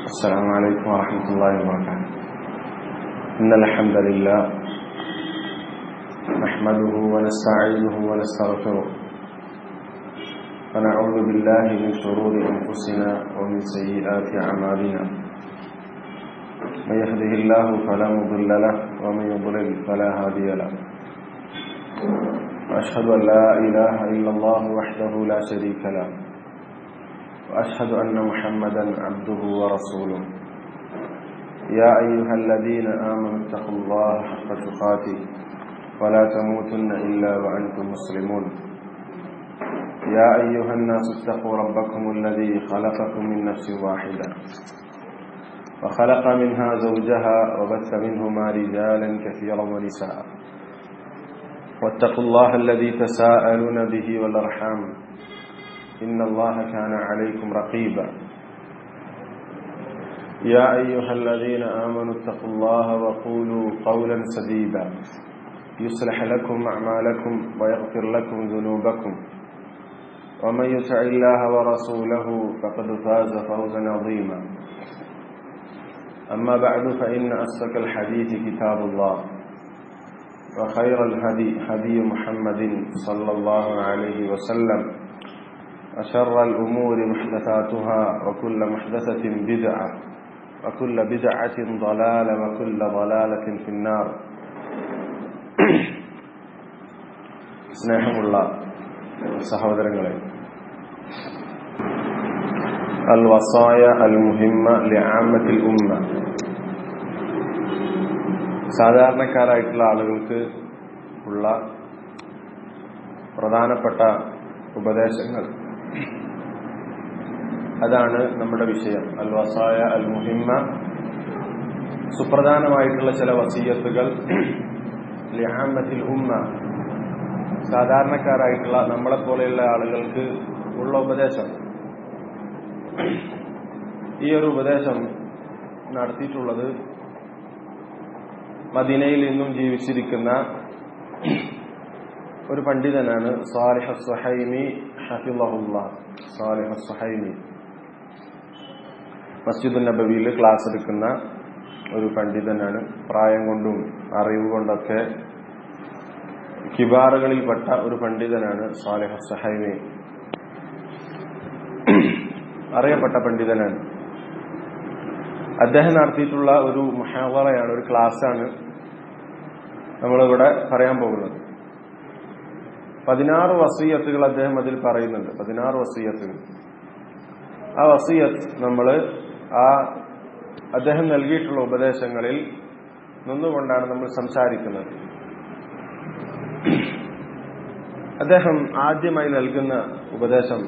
السلام عليكم ورحمة الله وبركاته إن الحمد لله نحمده ونستعينه ونستغفره ونعوذ بالله من شرور أنفسنا ومن سيئات أعمالنا من يهده الله فلا مضل له ومن يضلل فلا هادي له وأشهد أن لا إله إلا الله وحده لا شريك له وأشهد أن محمدا عبده ورسوله يا أيها الذين آمنوا اتقوا الله حق تقاته ولا تموتن إلا وأنتم مسلمون يا أيها الناس اتقوا ربكم الذي خلقكم من نفس واحدة وخلق منها زوجها وبث منهما رجالا كثيرا ونساء واتقوا الله الذي تساءلون به والأرحام إن الله كان عليكم رقيبا يا أيها الذين آمنوا اتقوا الله وقولوا قولا سديدا يصلح لكم أعمالكم ويغفر لكم ذنوبكم ومن يطع الله ورسوله فقد فاز فوزا عظيما أما بعد فإن أصدق الحديث كتاب الله وخير الهدي هدي محمد صلى الله عليه وسلم وشر الأمور محدثاتها وكل محدثة بدعة وكل بدعة ضلالة وكل ضلالة في النار സ്നേഹമുള്ള സഹോദരങ്ങളെ അൽ വസായ അൽ മുഹിമ്മ ലിആമത്തിൽ ഉമ്മ സാധാരണക്കാരായിട്ടുള്ള ആളുകൾക്ക് ഉള്ള പ്രധാനപ്പെട്ട ഉപദേശങ്ങൾ അതാണ് നമ്മുടെ വിഷയം അൽ വസായ അൽ മുഹിമ്മ സുപ്രധാനമായിട്ടുള്ള ചില വസീയത്തുകൾ ലിഹാമത്തിൽ ഉമ്മ സാധാരണക്കാരായിട്ടുള്ള നമ്മളെപ്പോലെയുള്ള ആളുകൾക്ക് ഉള്ള ഉപദേശം ഈ ഒരു ഉപദേശം നടത്തിയിട്ടുള്ളത് മദീനയിൽ നിന്നും ജീവിച്ചിരിക്കുന്ന ഒരു പണ്ഡിതനാണ് സാലിഹ സുഹൈമി ഹഫിള്ളഹുല്ല സാലിഹ സുഹൈമി മസ്ജിദ് നബവിയിൽ ക്ലാസ് എടുക്കുന്ന ഒരു പണ്ഡിതനാണ് പ്രായം കൊണ്ടും അറിവ് കൊണ്ടൊക്കെ കിബാറുകളിൽപ്പെട്ട ഒരു പണ്ഡിതനാണ് സാലിഹ സഹൈമി അറിയപ്പെട്ട പണ്ഡിതനാണ് അദ്ദേഹം നടത്തിയിട്ടുള്ള ഒരു മഹാവറയാണ് ഒരു ക്ലാസ്സാണ് നമ്മളിവിടെ പറയാൻ പോകുന്നത് പതിനാറ് വസീയത്തുകൾ അദ്ദേഹം അതിൽ പറയുന്നുണ്ട് പതിനാറ് വസീയത്തുകൾ ആ വസീയത്ത് നമ്മൾ ആ അദ്ദേഹം നൽകിയിട്ടുള്ള ഉപദേശങ്ങളിൽ നിന്നുകൊണ്ടാണ് നമ്മൾ സംസാരിക്കുന്നത് അദ്ദേഹം ആദ്യമായി നൽകുന്ന ഉപദേശം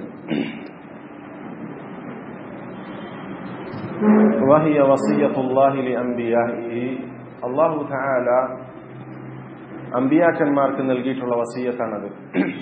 وهي وصية الله لأنبيائه الله تعالى അമ്പിയാക്കന്മാർക്ക് നൽകിയിട്ടുള്ള വസീയത്താണത്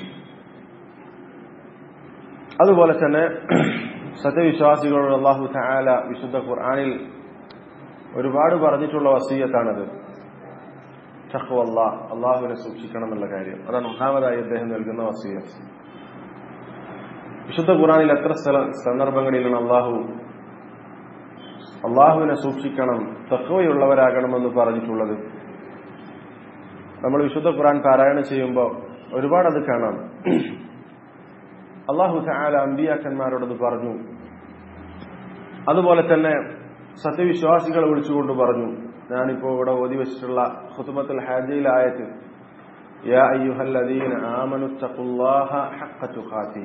അതുപോലെ തന്നെ സത്യവിശ്വാസികളോട് അള്ളാഹു താല വിശുദ്ധ ഖുർആാനിൽ ഒരുപാട് പറഞ്ഞിട്ടുള്ള വസീയത്താണത് ഷഹു അള്ളാഹ് അള്ളാഹുവിനെ സൂക്ഷിക്കണം എന്നുള്ള കാര്യം അതാണ് ഒന്നാമതായി അദ്ദേഹം നൽകുന്ന വസീയത്ത് വിശുദ്ധ ഖുർആാനിൽ എത്ര സ്ഥല സന്ദർഭങ്ങളിലാണ് അള്ളാഹു അള്ളാഹുവിനെ സൂക്ഷിക്കണം തക്കവയുള്ളവരാകണമെന്ന് പറഞ്ഞിട്ടുള്ളത് നമ്മൾ വിശുദ്ധ ഖുർആൻ പാരായണം ചെയ്യുമ്പോൾ ഒരുപാട് അത് കാണാം അള്ളാഹു താല അമ്പിയാക്കന്മാരോടത് പറഞ്ഞു അതുപോലെ തന്നെ സത്യവിശ്വാസികളെ വിളിച്ചുകൊണ്ട് പറഞ്ഞു ഞാനിപ്പോ ഇവിടെ ഓതി വെച്ചിട്ടുള്ള ഹുത്തുമത്തുൽ ഹാജയിലായത് യാ അയ്യുഹല്ലദീന ആമനുത്തഖുല്ലാഹ ഹഖ്ക തുഖാതി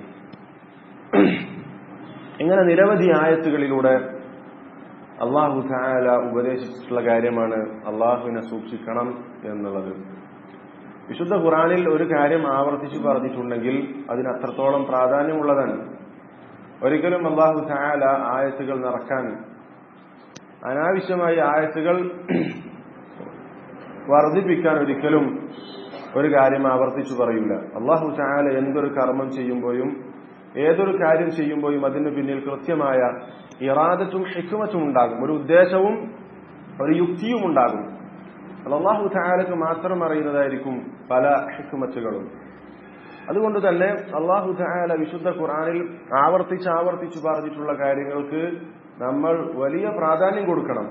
ഇങ്ങനെ നിരവധി ആയത്തുകളിലൂടെ അള്ളാഹു താല ഉപദേശിച്ചിട്ടുള്ള കാര്യമാണ് അള്ളാഹുവിനെ സൂക്ഷിക്കണം എന്നുള്ളത് വിശുദ്ധ ഖുറാനിൽ ഒരു കാര്യം ആവർത്തിച്ചു പറഞ്ഞിട്ടുണ്ടെങ്കിൽ അതിന് അത്രത്തോളം പ്രാധാന്യമുള്ളതാണ് ഒരിക്കലും അള്ളാഹു താല ആയത്തുകൾ നിറക്കാൻ അനാവശ്യമായ ആയത്തുകൾ വർദ്ധിപ്പിക്കാൻ ഒരിക്കലും ഒരു കാര്യം ആവർത്തിച്ചു പറയൂല അള്ളാഹു താല എന്തൊരു കർമ്മം ചെയ്യുമ്പോഴും ഏതൊരു കാര്യം ചെയ്യുമ്പോഴും അതിന് പിന്നിൽ കൃത്യമായ ഇറാദത്തും ഹിക്കുമത്തും ഉണ്ടാകും ഒരു ഉദ്ദേശവും ഒരു യുക്തിയും ഉണ്ടാകും അത് അള്ളാഹു താലക്ക് മാത്രം അറിയുന്നതായിരിക്കും പല ഹിക്കുമത്തുകളും അതുകൊണ്ട് തന്നെ അള്ളാഹു താല വിശുദ്ധ ഖുറാനിൽ ആവർത്തിച്ച് ആവർത്തിച്ച് പറഞ്ഞിട്ടുള്ള കാര്യങ്ങൾക്ക് നമ്മൾ വലിയ പ്രാധാന്യം കൊടുക്കണം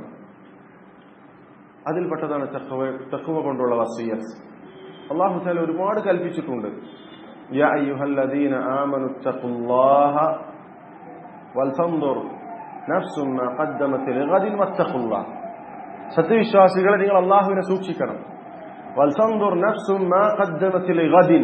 അതിൽപ്പെട്ടതാണ് തഖ്വ തഖ്വ കൊണ്ടുള്ള വസിയത്ത് അള്ളാഹു താല ഒരുപാട് കൽപ്പിച്ചിട്ടുണ്ട് യാ അയ്യുഹല്ലദീന ആമനു തഖുല്ലാഹ വൽതൻദുർ നഫ്സും മാ ഖദ്ദമത് ലിഗദിൻ വത്തഖുല്ലാഹ് സത്യവിശ്വാസികളെ നിങ്ങൾ അള്ളാഹുവിനെ സൂക്ഷിക്കണം വൽതൻദുർ നഫ്സും മാ ഖദ്ദമത് ലിഗദിൻ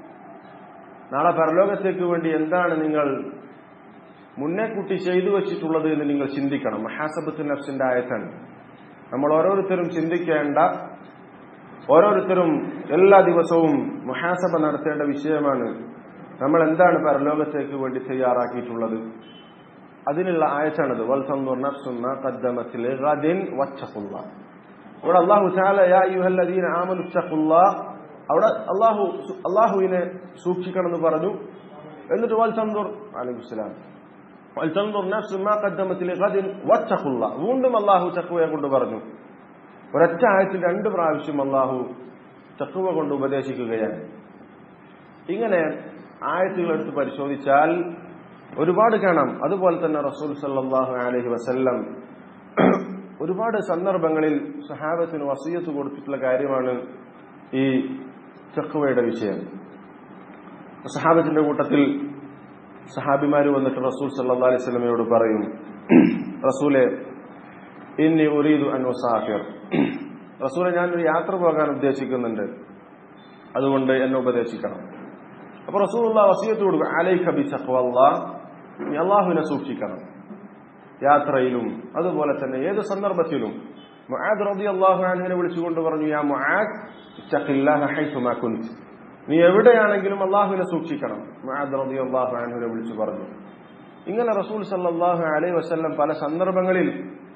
നാളെ പരലോകത്തേക്ക് വേണ്ടി എന്താണ് നിങ്ങൾ മുന്നേ കുട്ടി ചെയ്തു വെച്ചിട്ടുള്ളത് എന്ന് നിങ്ങൾ ചിന്തിക്കണം മഹാസബത്ത് നഫ്സിന്റെ ആയത്താണ് നമ്മൾ ഓരോരുത്തരും ചിന്തിക്കേണ്ട ഓരോരുത്തരും എല്ലാ ദിവസവും മഹാസഭ നടത്തേണ്ട വിഷയമാണ് നമ്മൾ എന്താണ് പരലോകത്തേക്ക് വേണ്ടി തയ്യാറാക്കിയിട്ടുള്ളത് അതിനുള്ള ആയത്താണത് വൽസന്നൂർ നഫ്സുന്ന ഖദ്ദമത്തിൽ ഗദിൻ വച്ചഖുള്ള ഇവിടെ അല്ലാഹു തആല യാ അയ്യുഹല്ലദീന ആമനു തഖുള്ള അവിടെ അല്ലാഹു അല്ലാഹുവിനെ സൂക്ഷിക്കണം എന്ന് പറഞ്ഞു എന്നിട്ട് വൽസന്നൂർ അലൈഹി സലാം വൽസന്നൂർ നഫ്സു മാ ഖദ്ദമത്തിൽ ഗദിൻ വച്ചഖുള്ള വീണ്ടും അല്ലാഹു തഖ്വയെ കൊണ്ട് പറഞ്ഞു ഒരൊറ്റ ആയത്തിൽ രണ്ട് പ്രാവശ്യം അള്ളാഹു തക്കുവ കൊണ്ട് ഉപദേശിക്കുകയാണ് ഇങ്ങനെ ആയത്തുകൾ എടുത്ത് പരിശോധിച്ചാൽ ഒരുപാട് കാണാം അതുപോലെ തന്നെ റസൂൽ സല്ലാഹു അലഹി വസല്ലം ഒരുപാട് സന്ദർഭങ്ങളിൽ സഹാബത്തിന് വസീയത്ത് കൊടുത്തിട്ടുള്ള കാര്യമാണ് ഈ തക്കുവയുടെ വിഷയം സഹാബത്തിന്റെ കൂട്ടത്തിൽ സഹാബിമാര് വന്നിട്ട് റസൂൽ സല്ലാ അലൈഹി സ്വലമയോട് പറയും റസൂലെ ഇന്നി ഉരീദു അൻ മുസാഫിർ റസൂലെ ഞാനൊരു യാത്ര പോകാൻ ഉദ്ദേശിക്കുന്നുണ്ട് അതുകൊണ്ട് എന്നെ ഉപദേശിക്കണം അപ്പൊ റസൂലുള്ള വസീയത്ത് കൊടുക്കും അലൈഖ ബി തഖ്വല്ലാ നീ അള്ളാഹുവിനെ സൂക്ഷിക്കണം യാത്രയിലും അതുപോലെ തന്നെ ഏത് സന്ദർഭത്തിലും മുആദ് റളിയല്ലാഹു അൻഹുവിനെ വിളിച്ചുകൊണ്ട് പറഞ്ഞു യാ മുആദ് ഇത്തഖില്ലാഹ ഹൈസുമാ കുൻത് നീ എവിടെയാണെങ്കിലും അള്ളാഹുവിനെ സൂക്ഷിക്കണം മുആദ് റളിയല്ലാഹു അൻഹുവിനെ വിളിച്ചു പറഞ്ഞു ഇങ്ങനെ റസൂൽ സല്ലല്ലാഹു അലൈഹി വസല്ലം പല സന്ദർഭങ്ങളിൽ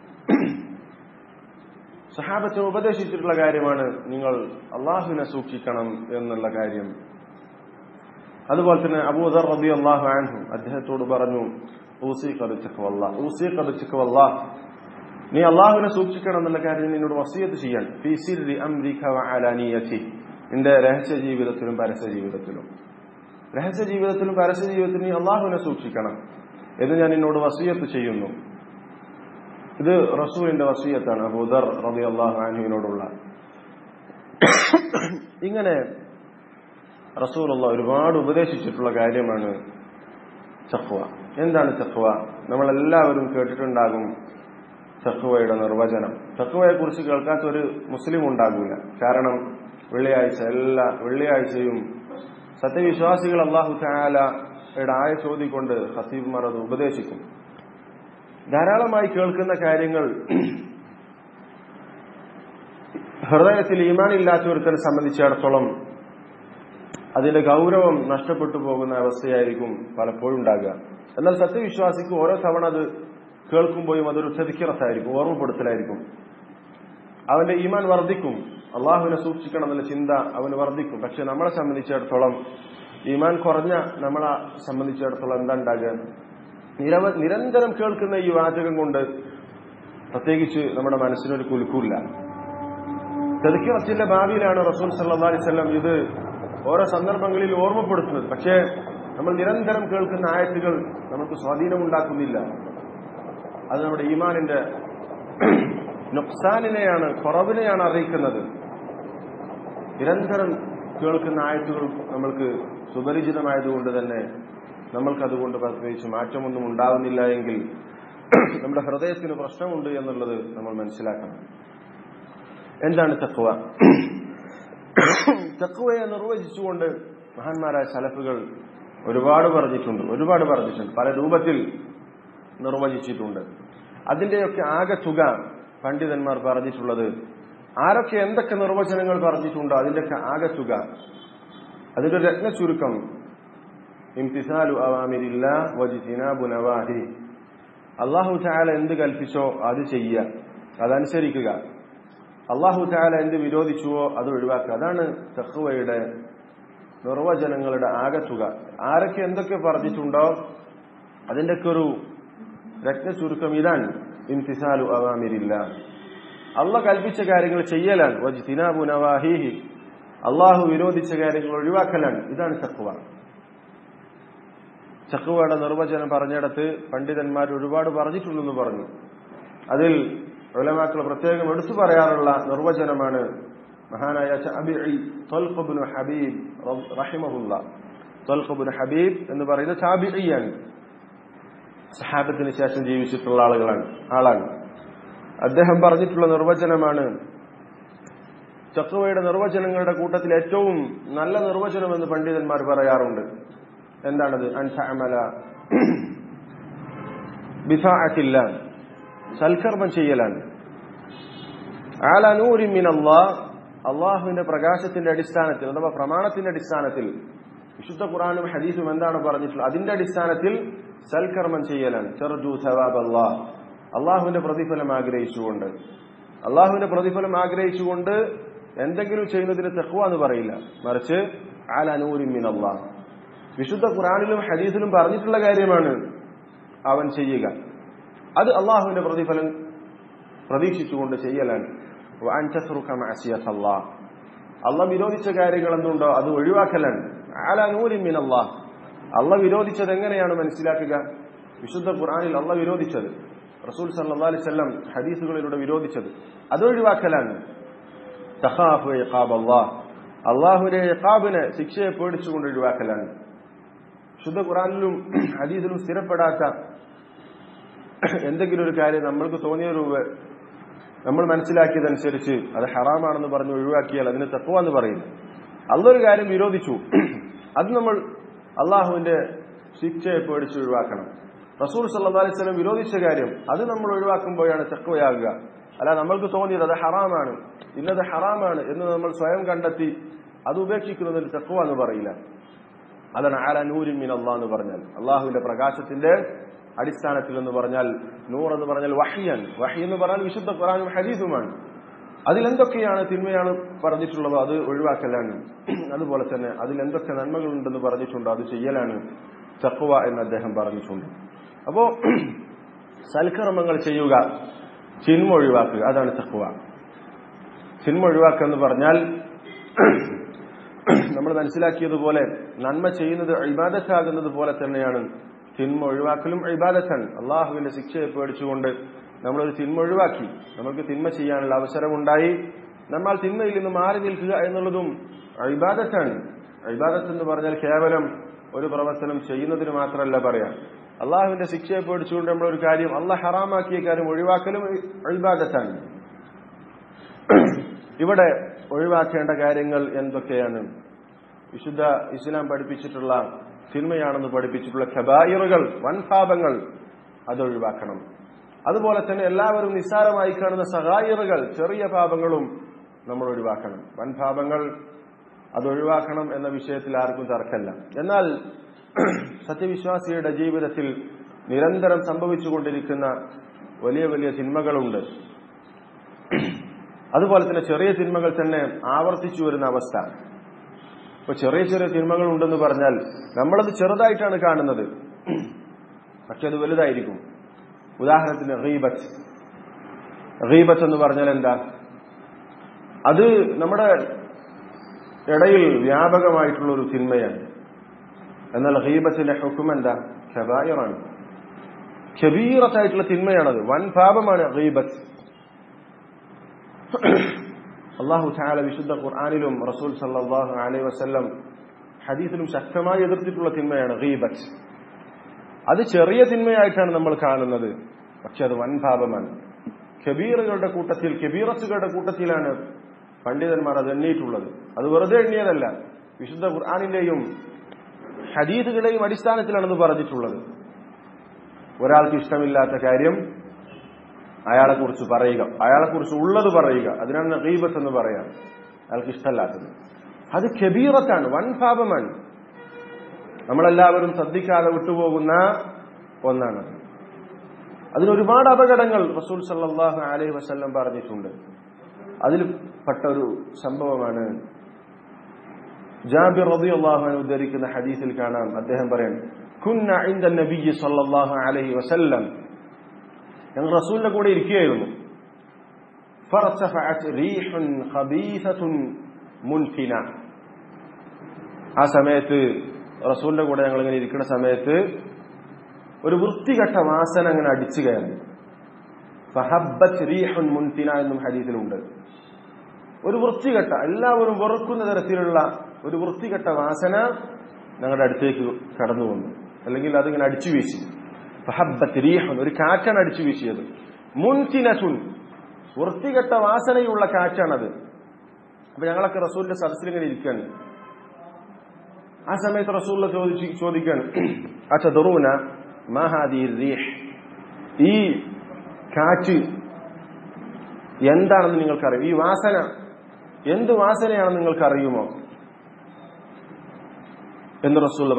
സഹാബത്തിന് ഉപദേശിച്ചിട്ടുള്ള കാര്യമാണ് നിങ്ങൾ അള്ളാഹുവിനെ സൂക്ഷിക്കണം എന്നുള്ള കാര്യം അതുപോലെ തന്നെ അബൂദർ റബി അള്ളാഹു ആൻഹു അദ്ദേഹത്തോട് പറഞ്ഞു ഊസി കറിച്ചക്കവല്ല ഊസി കറിച്ചക്കവല്ല നീ അള്ളാഹുവിനെ സൂക്ഷിക്കണം എന്നുള്ള കാര്യം നിന്നോട് വസീയത്ത് ചെയ്യാൻ ഫിസിരി അംരിക അലാനിയത്തി നിന്റെ രഹസ്യ ജീവിതത്തിലും പരസ്യ ജീവിതത്തിലും രഹസ്യ ജീവിതത്തിലും പരസ്യ ജീവിതത്തിലും നീ അള്ളാഹുവിനെ സൂക്ഷിക്കണം എന്ന് ഞാൻ നിന്നോട് വസീയത്ത് ചെയ്യുന്നു ഇത് റസൂലിന്റെ വസീയത്താണ് അബൂദർ റബി അള്ളാഹു ആനുവിനോടുള്ള ഇങ്ങനെ റസൂലുള്ള ഒരുപാട് ഉപദേശിച്ചിട്ടുള്ള കാര്യമാണ് ചഖ്വ എന്താണ് ചഖ്വ നമ്മളെല്ലാവരും കേട്ടിട്ടുണ്ടാകും ചഖ്വയുടെ നിർവചനം ചഖ്വയെ കുറിച്ച് കേൾക്കാത്ത ഒരു മുസ്ലിം ഉണ്ടാകൂല കാരണം വെള്ളിയാഴ്ച എല്ലാ വെള്ളിയാഴ്ചയും സത്യവിശ്വാസികൾ അള്ളാഹു ചായാലയുടെ ആയ ചോദിക്കൊണ്ട് ഹസീബ്മാർ അത് ഉപദേശിക്കും ധാരാളമായി കേൾക്കുന്ന കാര്യങ്ങൾ ഹൃദയത്തിൽ ഈമാനില്ലാത്തവർക്കനെ സംബന്ധിച്ചിടത്തോളം അതിന്റെ ഗൗരവം നഷ്ടപ്പെട്ടു പോകുന്ന അവസ്ഥയായിരിക്കും പലപ്പോഴും ഉണ്ടാകുക എന്നാൽ സത്യവിശ്വാസിക്ക് ഓരോ തവണ അത് കേൾക്കുമ്പോഴും അതൊരു ചെതിക്കിറത്തായിരിക്കും ഓർമ്മപ്പെടുത്തലായിരിക്കും അവന്റെ ഈമാൻ വർദ്ധിക്കും അള്ളാഹുവിനെ സൂക്ഷിക്കണം എന്നുള്ള ചിന്ത അവന് വർദ്ധിക്കും പക്ഷെ നമ്മളെ സംബന്ധിച്ചിടത്തോളം ഈമാൻ കുറഞ്ഞ നമ്മളെ സംബന്ധിച്ചിടത്തോളം എന്താ ഉണ്ടാകുക നിരവ നിരന്തരം കേൾക്കുന്ന ഈ വാചകം കൊണ്ട് പ്രത്യേകിച്ച് നമ്മുടെ മനസ്സിനൊരു കുലുക്കൂല്ല തെതുക്കിറച്ചിന്റെ ഭാവിയിലാണ് റസൂൽ സല്ലാ അലിസ്ല്ലാം ഇത് ഓരോ സന്ദർഭങ്ങളിൽ ഓർമ്മപ്പെടുത്തുന്നത് പക്ഷേ നമ്മൾ നിരന്തരം കേൾക്കുന്ന ആയത്തുകൾ നമുക്ക് സ്വാധീനമുണ്ടാക്കുന്നില്ല അത് നമ്മുടെ ഈമാനിന്റെ നുക്സാനിനെയാണ് കുറവിനെയാണ് അറിയിക്കുന്നത് നിരന്തരം കേൾക്കുന്ന ആയത്തുകൾ നമ്മൾക്ക് സുപരിചിതമായതുകൊണ്ട് തന്നെ നമ്മൾക്ക് അതുകൊണ്ട് പ്രത്യേകിച്ച് മാറ്റമൊന്നും ഉണ്ടാകുന്നില്ല എങ്കിൽ നമ്മുടെ ഹൃദയത്തിന് പ്രശ്നമുണ്ട് എന്നുള്ളത് നമ്മൾ മനസ്സിലാക്കണം എന്താണ് തക്വ തക്വയെ നിർവചിച്ചുകൊണ്ട് മഹാന്മാരായ സലഫുകൾ ഒരുപാട് പറഞ്ഞിട്ടുണ്ട് ഒരുപാട് പറഞ്ഞിട്ടുണ്ട് പല രൂപത്തിൽ നിർവചിച്ചിട്ടുണ്ട് അതിന്റെയൊക്കെ ആകെ തുക പണ്ഡിതന്മാർ പറഞ്ഞിട്ടുള്ളത് ആരൊക്കെ എന്തൊക്കെ നിർവചനങ്ങൾ പറഞ്ഞിട്ടുണ്ടോ അതിന്റെയൊക്കെ ആകെ തുക അതിന്റെ ഒരു രത്ന ചുരുക്കം ഇംതിസാലു അവാമിരില്ല വജിത്തിനാബു നവാഹി അള്ളാഹു ചായാല എന്ത് കൽപ്പിച്ചോ അത് ചെയ്യുക അതനുസരിക്കുക അള്ളാഹു ചായാല എന്ത് വിരോധിച്ചുവോ അത് ഒഴിവാക്കുക അതാണ് തഹ്വയുടെ നിർവചനങ്ങളുടെ ആകത്തുക ആരൊക്കെ എന്തൊക്കെ പറഞ്ഞിട്ടുണ്ടോ അതിന്റെയൊക്കെ ഒരു രത്ന ചുരുക്കം ഇതാണ് ഇംതിസാലു അവാമിരില്ല അള്ള കൽപ്പിച്ച കാര്യങ്ങൾ ചെയ്യലാണ് വജിത്തിനാബു നവാഹിഹി അള്ളാഹു വിരോധിച്ച കാര്യങ്ങൾ ഒഴിവാക്കലാണ് ഇതാണ് തക്വ ചക്കുവയുടെ നിർവചനം പറഞ്ഞിടത്ത് പണ്ഡിതന്മാർ ഒരുപാട് പറഞ്ഞിട്ടുണ്ടെന്ന് പറഞ്ഞു അതിൽ ഉലമാക്കൾ പ്രത്യേകം എടുത്തു പറയാറുള്ള നിർവചനമാണ് മഹാനായ ത്വൽഖുബ്നു ഹബീബ് റഹിമഹുല്ല ത്വൽഖുബ്നു ഹബീബ് എന്ന് പറയുന്ന ചാബിഇയാണ് സഹാബത്തിന് ശേഷം ജീവിച്ചിട്ടുള്ള ആളുകളാണ് ആളാണ് അദ്ദേഹം പറഞ്ഞിട്ടുള്ള നിർവചനമാണ് ചക്രവയുടെ നിർവചനങ്ങളുടെ കൂട്ടത്തിൽ ഏറ്റവും നല്ല നിർവചനം എന്ന് പണ്ഡിതന്മാർ പറയാറുണ്ട് എന്താണത് അൻസഅമല ബിഫാഅത്തില്ല സൽക്കർമ്മം ചെയ്യലാണ് ആലനൂരി മിൻ അള്ളാഹ് അള്ളാഹുവിന്റെ പ്രകാശത്തിന്റെ അടിസ്ഥാനത്തിൽ അഥവാ പ്രമാണത്തിന്റെ അടിസ്ഥാനത്തിൽ വിശുദ്ധ ഖുറാനും ഹദീസും എന്താണ് പറഞ്ഞിട്ടുള്ളത് അതിന്റെ അടിസ്ഥാനത്തിൽ സൽക്കർമ്മം ചെയ്യലാണ് ചെറുജു സവാബ് അള്ളാഹ് അള്ളാഹുവിന്റെ പ്രതിഫലം ആഗ്രഹിച്ചുകൊണ്ട് അള്ളാഹുവിന്റെ പ്രതിഫലം ആഗ്രഹിച്ചുകൊണ്ട് എന്തെങ്കിലും ചെയ്യുന്നതിന് തെഹ്വ എന്ന് പറയില്ല മറിച്ച് ആൽ അനൂരിമിൻ അള്ളാഹ് വിശുദ്ധ ഖുറാനിലും ഹദീസിലും പറഞ്ഞിട്ടുള്ള കാര്യമാണ് അവൻ ചെയ്യുക അത് അള്ളാഹുവിന്റെ പ്രതിഫലം പ്രതീക്ഷിച്ചുകൊണ്ട് ചെയ്യലാണ് അള്ള വിരോധിച്ച കാര്യങ്ങൾ എന്തുണ്ടോ അത് ഒഴിവാക്കലാണ് ആല നൂരിമിൻ അള്ളാഹ് അള്ള വിരോധിച്ചത് എങ്ങനെയാണ് മനസ്സിലാക്കുക വിശുദ്ധ ഖുറാനിൽ അള്ള വിരോധിച്ചത് റസൂൽ സല്ലാ അലിസ്ല്ലാം ഹദീസുകളിലൂടെ വിരോധിച്ചത് അത് ഒഴിവാക്കലാണ് അള്ളാഹുവിന്റെ യക്കാബിന് ശിക്ഷയെ പേടിച്ചുകൊണ്ട് ഒഴിവാക്കലാണ് ശുദ്ധ ഖുറാനിലും ഹദീസിലും സ്ഥിരപ്പെടാത്ത എന്തെങ്കിലും ഒരു കാര്യം നമ്മൾക്ക് തോന്നിയ രൂപ നമ്മൾ മനസ്സിലാക്കിയതനുസരിച്ച് അത് ഹറാമാണെന്ന് പറഞ്ഞ് ഒഴിവാക്കിയാൽ അതിന് തത്വമെന്ന് പറയുന്നു അതൊരു കാര്യം വിരോധിച്ചു അത് നമ്മൾ അള്ളാഹുവിന്റെ ശിക്ഷയെ പേടിച്ച് ഒഴിവാക്കണം റസൂൽ സല്ലാ അലൈവലം വിരോധിച്ച കാര്യം അത് നമ്മൾ ഒഴിവാക്കുമ്പോഴാണ് തക്കവയാകുക അല്ല നമ്മൾക്ക് തോന്നിയത് അത് ഹറാമാണ് ഇന്നത് ഹറാമാണ് എന്ന് നമ്മൾ സ്വയം കണ്ടെത്തി അത് ഉപേക്ഷിക്കുന്നതിന് തക്കവ എന്ന് പറയില്ല അതാണ് ആല നൂരിൻ മീൻ അള്ളാഹ് എന്ന് പറഞ്ഞാൽ അള്ളാഹുവിന്റെ പ്രകാശത്തിന്റെ അടിസ്ഥാനത്തിൽ എന്ന് പറഞ്ഞാൽ നൂർ എന്ന് പറഞ്ഞാൽ വഹിയൻ വഹി എന്ന് പറഞ്ഞാൽ വിശുദ്ധ ഖുറാനും ഹദീസുമാണ് അതിലെന്തൊക്കെയാണ് തിന്മയാണ് പറഞ്ഞിട്ടുള്ളത് അത് ഒഴിവാക്കലാണ് അതുപോലെ തന്നെ അതിൽ എന്തൊക്കെ നന്മകളുണ്ടെന്ന് പറഞ്ഞിട്ടുണ്ടോ അത് ചെയ്യലാണ് ചക്കുവ എന്ന് അദ്ദേഹം പറഞ്ഞിട്ടുണ്ട് അപ്പോ സൽക്കർമ്മങ്ങൾ ചെയ്യുക ചിന്മ ഒഴിവാക്കുക അതാണ് ചക്കുവ ചിന്മ ഒഴിവാക്കുക എന്ന് പറഞ്ഞാൽ നമ്മൾ മനസ്സിലാക്കിയതുപോലെ നന്മ ചെയ്യുന്നത് ഇബാദത്താകുന്നത് പോലെ തന്നെയാണ് തിന്മ ഒഴിവാക്കലും ഇബാദത്താണ് അള്ളാഹുവിന്റെ ശിക്ഷയെ പേടിച്ചുകൊണ്ട് നമ്മളൊരു തിന്മ ഒഴിവാക്കി നമുക്ക് തിന്മ ചെയ്യാനുള്ള അവസരമുണ്ടായി നമ്മൾ തിന്മയിൽ നിന്ന് മാറി നിൽക്കുക എന്നുള്ളതും ഇബാദത്താണ് ഇബാദത്ത് എന്ന് പറഞ്ഞാൽ കേവലം ഒരു പ്രവർത്തനം ചെയ്യുന്നതിന് മാത്രമല്ല പറയാം അള്ളാഹുവിന്റെ ശിക്ഷയെ പേടിച്ചുകൊണ്ട് നമ്മൾ ഒരു കാര്യം അള്ളാഹ് ഹറാമാക്കിയ കാര്യം ഒഴിവാക്കലും ഇബാദത്താണ് ഇവിടെ ഒഴിവാക്കേണ്ട കാര്യങ്ങൾ എന്തൊക്കെയാണ് വിശുദ്ധ ഇസ്ലാം പഠിപ്പിച്ചിട്ടുള്ള സിനിമയാണെന്ന് പഠിപ്പിച്ചിട്ടുള്ള ഖബായിറുകൾ വൻപാപങ്ങൾ അത് ഒഴിവാക്കണം അതുപോലെ തന്നെ എല്ലാവരും നിസ്സാരമായി കാണുന്ന സഹായിറുകൾ ചെറിയ പാപങ്ങളും നമ്മൾ ഒഴിവാക്കണം വൻപാപങ്ങൾ അത് ഒഴിവാക്കണം എന്ന വിഷയത്തിൽ ആർക്കും തർക്കമല്ല എന്നാൽ സത്യവിശ്വാസിയുടെ ജീവിതത്തിൽ നിരന്തരം സംഭവിച്ചുകൊണ്ടിരിക്കുന്ന വലിയ വലിയ തിന്മകളുണ്ട് അതുപോലെ തന്നെ ചെറിയ തിന്മകൾ തന്നെ ആവർത്തിച്ചു വരുന്ന അവസ്ഥ ഇപ്പൊ ചെറിയ ചെറിയ തിന്മകൾ ഉണ്ടെന്ന് പറഞ്ഞാൽ നമ്മളത് ചെറുതായിട്ടാണ് കാണുന്നത് പക്ഷെ അത് വലുതായിരിക്കും ഉദാഹരണത്തിന് റീബത്ത് റീബത്ത് എന്ന് പറഞ്ഞാൽ എന്താ അത് നമ്മുടെ ഇടയിൽ വ്യാപകമായിട്ടുള്ള ഒരു തിന്മയാണ് എന്നാൽ ഹീബത്തിന്റെ ഹുക്കും എന്താ ഖബായിറാണ് ഖബീറത്തായിട്ടുള്ള തിന്മയാണത് വൻ പാപമാണ് ഹീബത്ത് അള്ളാഹു ചാല വിശുദ്ധ ഖുർആാനിലും റസൂൽ സല്ലാഹു അലൈഹി വസ്ല്ലം ഹദീസിലും ശക്തമായി എതിർത്തിട്ടുള്ള തിന്മയാണ് ഗീബത്ത് അത് ചെറിയ തിന്മയായിട്ടാണ് നമ്മൾ കാണുന്നത് പക്ഷെ അത് വൻ പാപമാണ് കബീറുകളുടെ കൂട്ടത്തിൽ കബീറത്തുകളുടെ കൂട്ടത്തിലാണ് പണ്ഡിതന്മാർ അത് എണ്ണിയിട്ടുള്ളത് അത് വെറുതെ എണ്ണിയതല്ല വിശുദ്ധ ഖുർആാനിന്റെയും ഹദീസുകളുടെയും അടിസ്ഥാനത്തിലാണെന്ന് പറഞ്ഞിട്ടുള്ളത് ഒരാൾക്ക് ഇഷ്ടമില്ലാത്ത കാര്യം അയാളെ കുറിച്ച് പറയുക അയാളെ കുറിച്ച് ഉള്ളത് പറയുക അതിനാണ് ഗീബത്ത് എന്ന് പറയാം അയാൾക്ക് ഇഷ്ടമല്ലാത്തത് അത് കബീറത്താണ് വൻ പാപമാണ് നമ്മളെല്ലാവരും ശ്രദ്ധിക്കാതെ വിട്ടുപോകുന്ന ഒന്നാണ് അതിനൊരുപാട് അപകടങ്ങൾ റസൂൽ സല്ലാഹു അലൈഹി വസ്ല്ലം പറഞ്ഞിട്ടുണ്ട് അതിൽ പെട്ട ഒരു സംഭവമാണ് ജാബിർ റബി അള്ളാഹു ഉദ്ധരിക്കുന്ന ഹദീസിൽ കാണാം അദ്ദേഹം പറയാൻ കുന്ന ഇന്ദ നബി സല്ലാഹു അലൈഹി വസല്ലം ഞങ്ങൾ റസൂലിന്റെ കൂടെ ഇരിക്കുകയായിരുന്നു ആ സമയത്ത് റസൂലിന്റെ കൂടെ ഞങ്ങൾ ഇങ്ങനെ ഇരിക്കുന്ന സമയത്ത് ഒരു വൃത്തികെട്ട വാസന അങ്ങനെ അടിച്ചു കയറി ഫഹബ്ബത്ത് റീഹുൻ മുൻതിന എന്നും ഹദീസിലുണ്ട് ഒരു വൃത്തികെട്ട എല്ലാവരും വെറുക്കുന്ന തരത്തിലുള്ള ഒരു വൃത്തികെട്ട വാസന ഞങ്ങളുടെ അടുത്തേക്ക് കടന്നു വന്നു അല്ലെങ്കിൽ അതിങ്ങനെ അടിച്ചു വീശി ഫഹബ്ബത്ത് റീഹുൻ ഒരു കാറ്റാണ് അടിച്ചു വീശിയത് മുൻതിനസുൻ വൃത്തികെട്ട വാസനയുള്ള കാറ്റാണത് അപ്പൊ ഞങ്ങളൊക്കെ റസൂലിന്റെ സദസ്സിൽ ഇങ്ങനെ ഇരിക്കുകയാണ് ആ സമയത്ത് റസൂൽ ചോദിച്ചു ചോദിക്കുകയാണ് അച്ചദറൂന മഹാദി റീഹ് ഈ കാറ്റ് എന്താണെന്ന് നിങ്ങൾക്കറിയും ഈ വാസന എന്ത് വാസനയാണെന്ന് നിങ്ങൾക്ക് അറിയുമോ എന്ന് റസൂൽ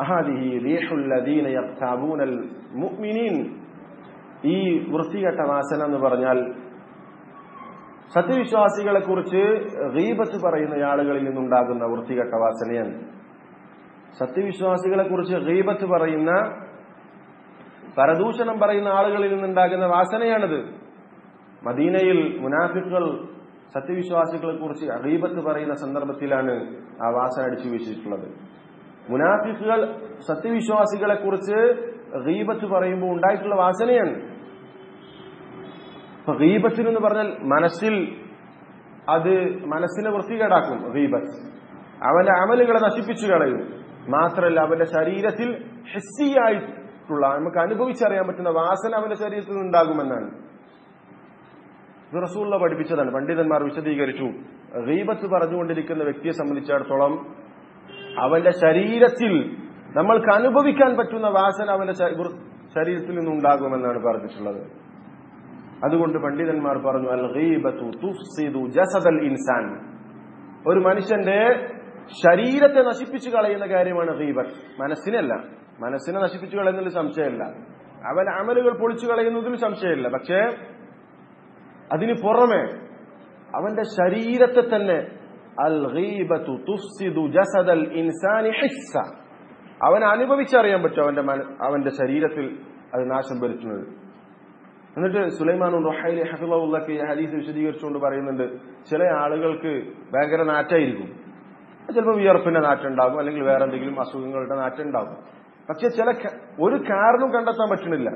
മുഅ്മിനീൻ ഈ വൃത്തികെട്ട വാസന എന്ന് പറഞ്ഞാൽ സത്യവിശ്വാസികളെ കുറിച്ച് ഗീബത്ത് പറയുന്ന ആളുകളിൽ നിന്നുണ്ടാകുന്ന വൃത്തികെട്ട വാസനയാണ് സത്യവിശ്വാസികളെ കുറിച്ച് ഗീബത്ത് പറയുന്ന പരദൂഷണം പറയുന്ന ആളുകളിൽ നിന്നുണ്ടാകുന്ന വാസനയാണിത് മദീനയിൽ മുനാഫിക്കുകൾ സത്യവിശ്വാസികളെ കുറിച്ച് അഗീബത്ത് പറയുന്ന സന്ദർഭത്തിലാണ് ആ വാസന അടിച്ചു വീശിയിട്ടുള്ളത് മുനാഫിക്കുകൾ സത്യവിശ്വാസികളെ കുറിച്ച് ഗീബത്ത് പറയുമ്പോൾ ഉണ്ടായിട്ടുള്ള വാസനയാണ് അപ്പൊ ഗീബത്തിന് എന്ന് പറഞ്ഞാൽ മനസ്സിൽ അത് മനസ്സിനെ വൃത്തികേടാക്കും ഗീബത്ത് അവന്റെ അമലുകളെ നശിപ്പിച്ചു കളയും മാത്രമല്ല അവന്റെ ശരീരത്തിൽ ഹെസ്സിയായിട്ടുള്ള നമുക്ക് അനുഭവിച്ചറിയാൻ പറ്റുന്ന വാസന അവന്റെ ശരീരത്തിൽ നിന്നുണ്ടാകുമെന്നാണ് ഇത് റസൂള്ള പഠിപ്പിച്ചതാണ് പണ്ഡിതന്മാർ വിശദീകരിച്ചു ഗീബത്ത് പറഞ്ഞുകൊണ്ടിരിക്കുന്ന വ്യക്തിയെ സംബന്ധിച്ചിടത്തോളം അവന്റെ ശരീരത്തിൽ നമ്മൾക്ക് അനുഭവിക്കാൻ പറ്റുന്ന വാസന അവന്റെ ശരീരത്തിൽ നിന്നുണ്ടാകുമെന്നാണ് പറഞ്ഞിട്ടുള്ളത് അതുകൊണ്ട് പണ്ഡിതന്മാർ പറഞ്ഞു അൽ ഗീബത്തു തുഫ്സിദു ജസദൽ ഇൻസാൻ ഒരു മനുഷ്യന്റെ ശരീരത്തെ നശിപ്പിച്ചു കളയുന്ന കാര്യമാണ് ഗീബത്ത് മനസ്സിനല്ല മനസ്സിനെ നശിപ്പിച്ചു കളയുന്നതിൽ സംശയമില്ല അവൻ അമലുകൾ പൊളിച്ചു കളയുന്നതിൽ സംശയമില്ല പക്ഷേ അതിന് പുറമെ അവന്റെ ശരീരത്തെ തന്നെ അൽ ഗീബത്തു തുഫ്സിദു ജസദൽ ഇൻസാനി ഹിസ്സ അവൻ അനുഭവിച്ചറിയാൻ പറ്റും അവന്റെ അവന്റെ ശരീരത്തിൽ അത് നാശം വരുത്തുന്നത് എന്നിട്ട് സുലൈമാൻ റൊഹൈലി ഹഫിള്ളക്ക് ഈ ഹദീസ് വിശദീകരിച്ചുകൊണ്ട് പറയുന്നുണ്ട് ചില ആളുകൾക്ക് ഭയങ്കര നാറ്റായിരിക്കും ചിലപ്പോൾ വിയർപ്പിന്റെ നാറ്റം ഉണ്ടാകും അല്ലെങ്കിൽ വേറെ എന്തെങ്കിലും അസുഖങ്ങളുടെ നാറ്റം ഉണ്ടാകും പക്ഷെ ചില ഒരു കാരണം കണ്ടെത്താൻ പറ്റണില്ല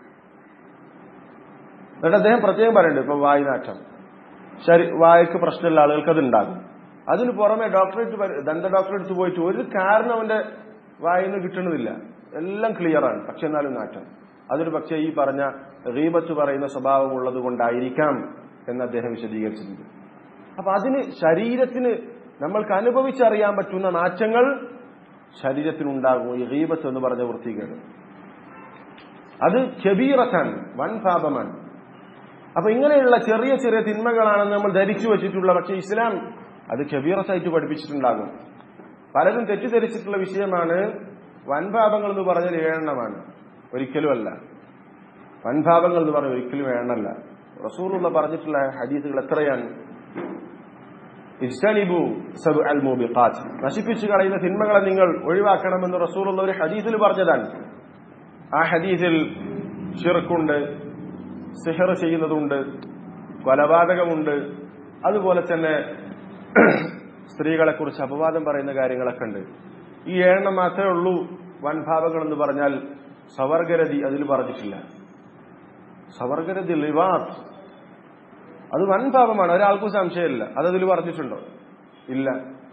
എന്നിട്ട് അദ്ദേഹം പ്രത്യേകം പറയുന്നുണ്ട് ഇപ്പൊ വായുനാറ്റം ശരി വായക്ക് പ്രശ്നമുള്ള ആളുകൾക്ക് അത് ഉണ്ടാകും അതിന് പുറമെ ഡോക്ടറേറ്റ് ദന്ത ഡോക്ടറെ അടുത്ത് പോയിട്ട് ഒരു കാരണം അവന്റെ വായിന്ന് കിട്ടണമില്ല എല്ലാം ക്ലിയറാണ് പക്ഷെ എന്നാലും നാറ്റം അതൊരു പക്ഷേ ഈ പറഞ്ഞ റീബത്ത് പറയുന്ന സ്വഭാവം ഉള്ളത് കൊണ്ടായിരിക്കാം എന്ന് അദ്ദേഹം വിശദീകരിച്ചിട്ടുണ്ട് അപ്പൊ അതിന് ശരീരത്തിന് നമ്മൾക്ക് അനുഭവിച്ചറിയാൻ പറ്റുന്ന നാറ്റങ്ങൾ ശരീരത്തിനുണ്ടാകും ഈ റീബത്ത് എന്ന് പറഞ്ഞ വൃത്തികേട് അത് ചെബീറക്കാൻ വൻ പാപമാണ് അപ്പൊ ഇങ്ങനെയുള്ള ചെറിയ ചെറിയ തിന്മകളാണെന്ന് നമ്മൾ ധരിച്ചു വെച്ചിട്ടുള്ള പക്ഷെ ഇസ്ലാം അത് ചെബീറസായിട്ട് പഠിപ്പിച്ചിട്ടുണ്ടാകും പലരും തെറ്റിദ്ധരിച്ചിട്ടുള്ള വിഷയമാണ് വൻപാപങ്ങൾ എന്ന് പറഞ്ഞാൽ ഏഴെണ്ണമാണ് ഒരിക്കലുമല്ല വൻപാപങ്ങൾ എന്ന് പറഞ്ഞാൽ ഒരിക്കലും ഏഴെണ്ണല്ല റസൂലുള്ള പറഞ്ഞിട്ടുള്ള ഹദീസുകൾ എത്രയാണ് ഇസ്തനിബു സബ് അൽ മൂബിഖാത്ത് നശിപ്പിച്ചു കളയുന്ന തിന്മകളെ നിങ്ങൾ ഒഴിവാക്കണമെന്ന് റസൂലുള്ള ഒരു ഹദീസിൽ പറഞ്ഞതാണ് ആ ഹദീസിൽ ഷിർക്കുണ്ട് സിഹർ ചെയ്യുന്നതുണ്ട് കൊലപാതകമുണ്ട് അതുപോലെ തന്നെ സ്ത്രീകളെ കുറിച്ച് അപവാദം പറയുന്ന കാര്യങ്ങളൊക്കെ ഉണ്ട് ഈ ഏഴെണ്ണം മാത്രമേ ഉള്ളൂ വൻഭാവങ്ങൾ എന്ന് പറഞ്ഞാൽ സവർഗരതി അതിൽ പറഞ്ഞിട്ടില്ല സവർഗരതി ലിവാത്ത് അത് വൻപാപമാണ് ഒരാൾക്കും സംശയമില്ല അത് അതിൽ പറഞ്ഞിട്ടുണ്ടോ ഇല്ല